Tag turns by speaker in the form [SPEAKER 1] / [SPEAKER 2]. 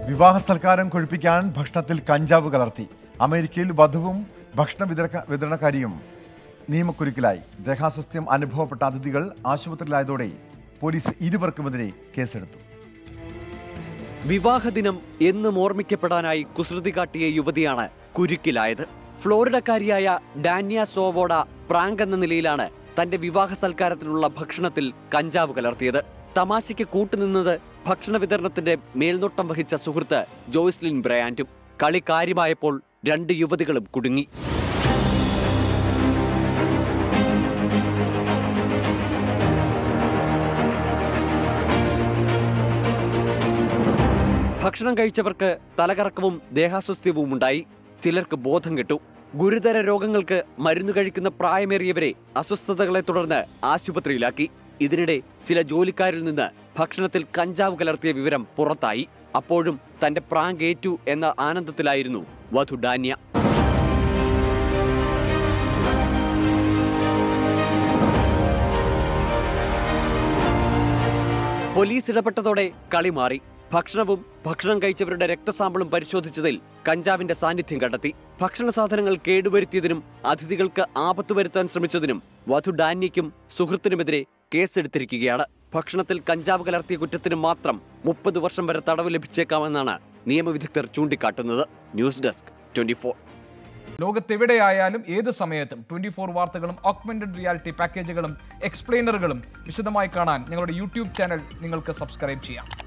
[SPEAKER 1] വിവാഹ സൽക്കാരം കൊഴുപ്പിക്കാൻ ഭക്ഷണത്തിൽ കഞ്ചാവ് കലർത്തി അമേരിക്കയിൽ വധുവും ഭക്ഷണ വിതരക വിതരണക്കാരിയും നിയമക്കുരുക്കിലായി ദേഹാസ്വസ്ഥ്യം അനുഭവപ്പെട്ട അതിഥികൾ ആശുപത്രിയിലായതോടെ പോലീസ് ഇരുവർക്കുമെതിരെ കേസെടുത്തു
[SPEAKER 2] വിവാഹദിനം എന്നും ഓർമ്മിക്കപ്പെടാനായി കുസൃതി കാട്ടിയ യുവതിയാണ് കുരുക്കിലായത് ഫ്ലോറിഡക്കാരിയായ ഡാനിയ സോവോഡ പ്രാങ്ക് എന്ന നിലയിലാണ് തന്റെ വിവാഹ സൽക്കാരത്തിനുള്ള ഭക്ഷണത്തിൽ കഞ്ചാവ് കലർത്തിയത് തമാശയ്ക്ക് കൂട്ടുനിന്നത് ഭക്ഷണ വിതരണത്തിന്റെ മേൽനോട്ടം വഹിച്ച സുഹൃത്ത് ജോയ്സ്ലിൻ ബ്രയാൻഡും കളി കാര്യമായപ്പോൾ രണ്ട് യുവതികളും കുടുങ്ങി ഭക്ഷണം കഴിച്ചവർക്ക് തലകറക്കവും ദേഹാസ്വസ്ഥ്യവും ഉണ്ടായി ചിലർക്ക് ബോധം കെട്ടു ഗുരുതര രോഗങ്ങൾക്ക് മരുന്ന് കഴിക്കുന്ന പ്രായമേറിയവരെ അസ്വസ്ഥതകളെ തുടർന്ന് ആശുപത്രിയിലാക്കി ഇതിനിടെ ചില ജോലിക്കാരിൽ നിന്ന് ഭക്ഷണത്തിൽ കഞ്ചാവ് കലർത്തിയ വിവരം പുറത്തായി അപ്പോഴും തന്റെ പ്രാങ്ക് ഏറ്റു എന്ന ആനന്ദത്തിലായിരുന്നു വധു ഡാന്യ പോലീസ് ഇടപെട്ടതോടെ കളി മാറി ഭക്ഷണവും ഭക്ഷണം കഴിച്ചവരുടെ രക്തസാമ്പിളും പരിശോധിച്ചതിൽ കഞ്ചാവിന്റെ സാന്നിധ്യം കണ്ടെത്തി ഭക്ഷണ സാധനങ്ങൾ കേടുവരുത്തിയതിനും അതിഥികൾക്ക് ആപത്ത് വരുത്താൻ ശ്രമിച്ചതിനും വധു ഡാന്യയ്ക്കും സുഹൃത്തിനുമെതിരെ കേസെടുത്തിരിക്കുകയാണ് ഭക്ഷണത്തിൽ കഞ്ചാവ് കലർത്തിയ കുറ്റത്തിന് മാത്രം മുപ്പത് വർഷം വരെ തടവ് ലഭിച്ചേക്കാമെന്നാണ് നിയമവിദഗ്ധർ ചൂണ്ടിക്കാട്ടുന്നത് ന്യൂസ് ഡെസ്ക് ട്വന്റി
[SPEAKER 3] ലോകത്തെവിടെയായാലും ഏത് സമയത്തും ട്വന്റി ഫോർ വാർത്തകളും ഓഗ്മെന്റഡ് റിയാലിറ്റി പാക്കേജുകളും എക്സ്പ്ലെയിനറുകളും വിശദമായി കാണാൻ ഞങ്ങളുടെ യൂട്യൂബ് ചാനൽ നിങ്ങൾക്ക് സബ്സ്ക്രൈബ് ചെയ്യാം